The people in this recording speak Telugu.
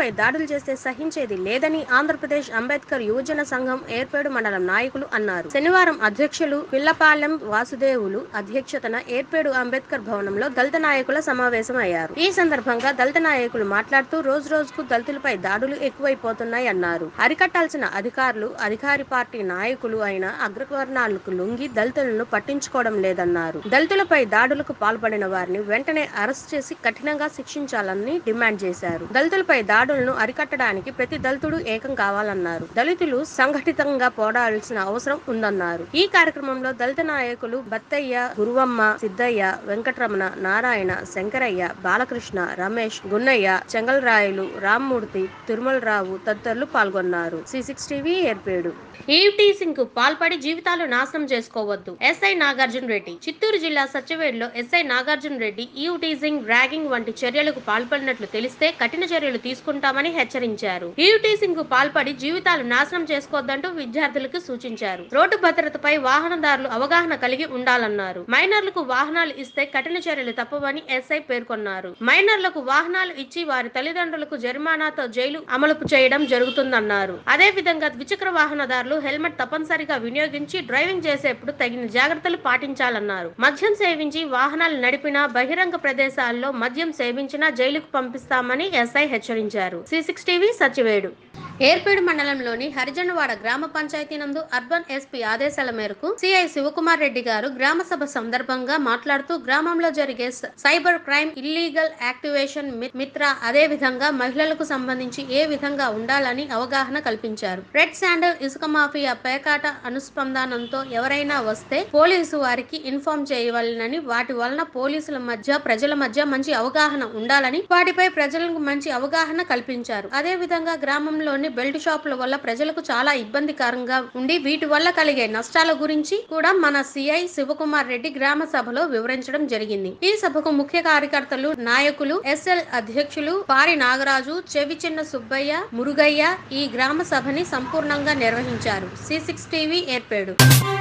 దళితులపై దాడులు చేస్తే సహించేది లేదని ఆంధ్రప్రదేశ్ అంబేద్కర్ యువజన సంఘం ఏర్పేడు మండలం నాయకులు అన్నారు శనివారం అధ్యక్షులు పిల్లపాలెం వాసుదేవులు అధ్యక్షతన ఏర్పేడు అంబేద్కర్ భవనంలో దళిత నాయకుల సమావేశం అయ్యారు ఈ సందర్భంగా దళిత నాయకులు మాట్లాడుతూ రోజు రోజుకు దళితులపై దాడులు ఎక్కువైపోతున్నాయి అన్నారు అరికట్టాల్సిన అధికారులు అధికారి పార్టీ నాయకులు అయిన అగ్రవర్ణాలకు లొంగి దళితులను పట్టించుకోవడం లేదన్నారు దళితులపై దాడులకు పాల్పడిన వారిని వెంటనే అరెస్ట్ చేసి కఠినంగా శిక్షించాలని డిమాండ్ చేశారు దళితులపై దాడులను అరికట్టడానికి ప్రతి దళితుడు ఏకం కావాలన్నారు దళితులు సంఘటితంగా పోరాడాల్సిన అవసరం ఉందన్నారు ఈ కార్యక్రమంలో దళిత నాయకులు బత్తయ్య గురువమ్మ సిద్ధయ్య వెంకటరమణ నారాయణ శంకరయ్య బాలకృష్ణ రమేష్ గున్నయ్య చెంగల్రాయలు రామ్మూర్తి తిరుమలరావు తదితరులు పాల్గొన్నారు C six TV Yerpedu eve teasing కు పాల్పడి జీవితాలు నాశనం చేసుకోవద్దు ఎస్ఐ నాగార్జున రెడ్డి చిత్తూరు జిల్లా సత్యవేడులో SI Nagarjuna Reddy eve teasing ragging వంటి చర్యలకు పాల్పడినట్లు తెలిస్తే కఠిన చర్యలు తీసుకుంటామని హెచ్చరించారు ఈవ్ టీజింగ్ కు పాల్పడి జీవితాలు నాశనం చేసుకోవద్దంటూ విద్యార్థులకు సూచించారు రోడ్డు భద్రతపై వాహనదారులు అవగాహన కలిగి ఉండాలన్నారు మైనర్లకు వాహనాలు ఇస్తే కఠిన చర్యలు తప్పవని ఎస్ఐ పేర్కొన్నారు మైనర్లకు వాహనాలు ఇచ్చి వారి తల్లిదండ్రులకు జరిమానాతో జైలు అమలు చేయడం జరుగుతుందన్నారు అదే విధంగా ద్విచక్ర వాహనదారులు హెల్మెట్ తప్పనిసరిగా వినియోగించి డ్రైవింగ్ చేసేప్పుడు తగిన జాగ్రత్తలు పాటించాలన్నారు మద్యం సేవించి వాహనాలు నడిపినా బహిరంగ ప్రదేశాల్లో మద్యం సేవించినా జైలుకు పంపిస్తామని ఎస్ఐ హెచ్చరించారు C six TV Sachivedu Yerpedu మండలంలోని హరిజనవాడ గ్రామ పంచాయతీ నందు అర్బన్ ఎస్పీ ఆదేశాల మేరకు సిఐ శివకుమార్ రెడ్డి గారు గ్రామ సభ సందర్భంగా మాట్లాడుతూ గ్రామంలో జరిగే స- సైబర్ క్రైమ్ ఇల్లీగల్ యాక్టివేషన్ మి- మిత్ర అదే విధంగా మహిళలకు సంబంధించి ఏ విధంగా ఉండాలని అవగాహన కల్పించారు రెడ్ శాండల్ ఇసుక మాఫియా పేకాట అనుస్పందనంతో ఎవరైనా వస్తే పోలీసు వారికి ఇన్ఫార్మ్ చేయవలనని వాటి వలన పోలీసుల మధ్య ప్రజల మధ్య మంచి అవగాహన ఉండాలని వాటిపై ప్రజలకు మంచి అవగాహన కల్పించారు అదే విధంగా గ్రామంలోని బెల్ట్ షాపుల వల్ల ప్రజలకు చాలా ఇబ్బందికరంగా ఉండి వీటి వల్ల కలిగే నష్టాల గురించి కూడా మన సిఐ శివకుమార్ రెడ్డి గ్రామ సభలో వివరించడం జరిగింది ఈ సభకు ముఖ్య కార్యకర్తలు నాయకులు ఎస్ఎల్ అధ్యక్షులు పారి నాగరాజు చెవి చిన్న సుబ్బయ్య మురుగయ్య ఈ గ్రామ సభని సంపూర్ణంగా నిర్వహించారు సి సిక్స్ టీవీ ఏర్పేడు